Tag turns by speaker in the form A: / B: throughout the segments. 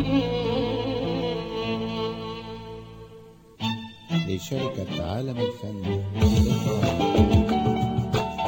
A: لشركة عالم الفن للإخراج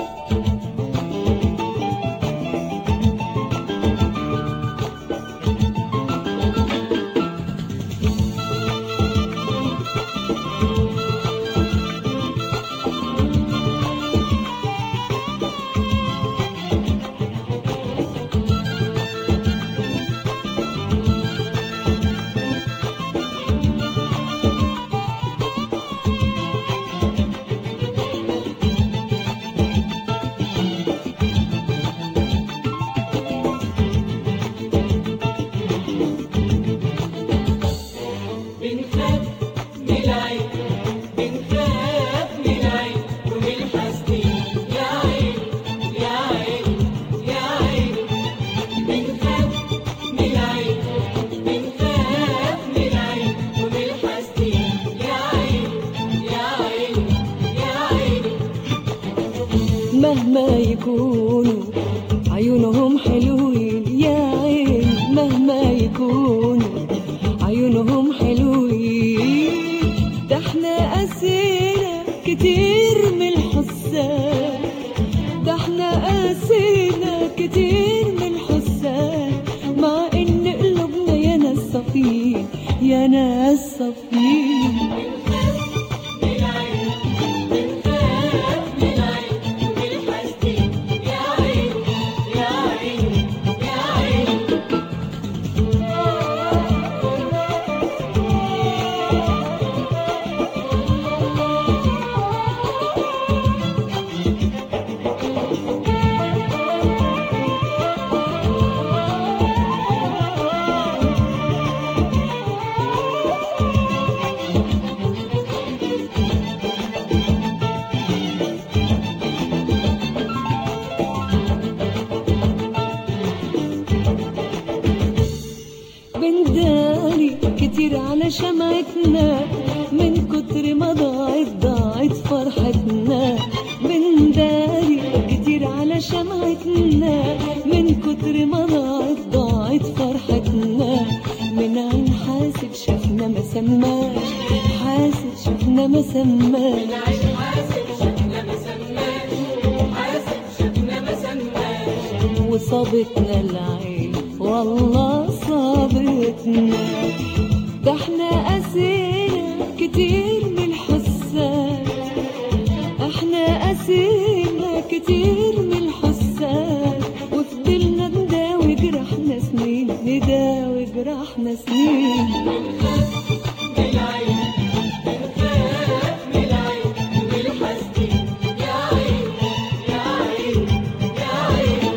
B: بنخاف من العين بنخاف من العين ومن الحسدين يا عين يا عين يا عين بنخاف من العين بنخاف من العين ومن الحسدين يا عين يا عين يا عين
C: مهما يكونوا عيونهم حلوين يا عين مهما يكونوا عيونهم حلوين ده احنا قاسينا كتير من الحسان ده احنا قاسينا كتير من الحسان مع ان قلوبنا يا ناس صفين يا ناس صفين
B: من العين بنخاف من العين ومن الحسدين يا عين يا عين يا عين
C: بنداري كتير على شمعتنا من كتر ما ضاعت ضاعت فرحتنا بنداري كتير على شمعتنا من كتر ما ضاعت ضاعت فرحتنا من عين حاسب شفنا ما سماش حاسب شفنا ما سماش
B: عين حاسب شفنا ما سماش حاسب شفنا ما سماش
C: وصابتنا العين والله صابتنا ده احنا قاسينا كتير من الحسان احنا قاسينا كتير من الحسان وفضلنا نداوي جرحنا سنين نداوي جرحنا سنين
B: من العين بنخاف من العين ومن الحسدين يا عين يا عين يا عين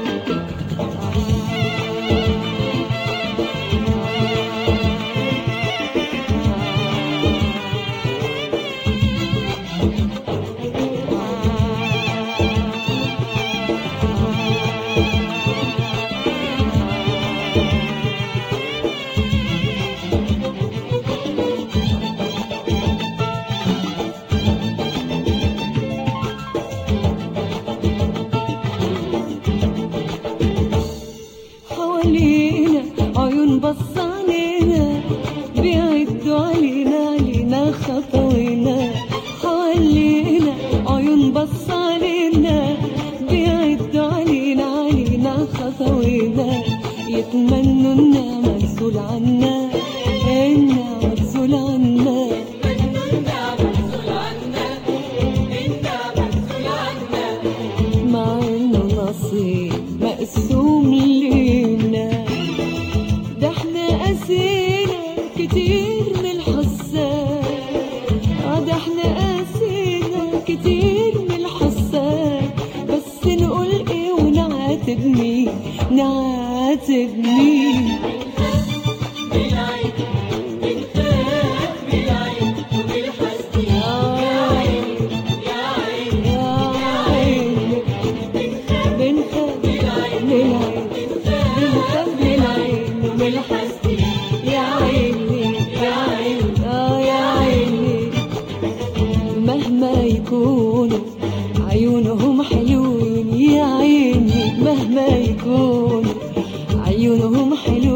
C: حوالينا عيون بص علينا بيعدوا علينا علينا خطوينا حوالينا عيون بص علينا بيعدوا علينا علينا خطوينا يتمنوا النعمة تزول عنا النعمة تزول عنا
B: النعمة تزول عنا النعمة تزول عنا
C: مع انه نصيب مقسوم لينا ده احنا قاسينا كتير من الحسان اه ده احنا قاسينا كتير من الحسان بس نقول ايه ونعاتب مين نعاتب مين
B: من العين بنخاف من العين ومن الحسدين يا عين يا عين
C: يا عيني بنخاف من العين بنخاف من العين ومن الحسدين يا عيني يا عيني اه يا عيني مهما يكونوا عيونهم حلوين يا عيني مهما يكونوا عيونهم حلوين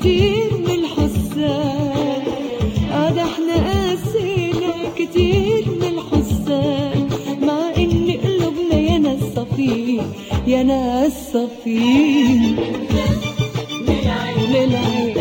C: كتير من الحسان اه ده احنا قاسينا كتير من الحسان مع ان قلوبنا يا ناس صفين يا ناس صفين
B: من العين
C: للعين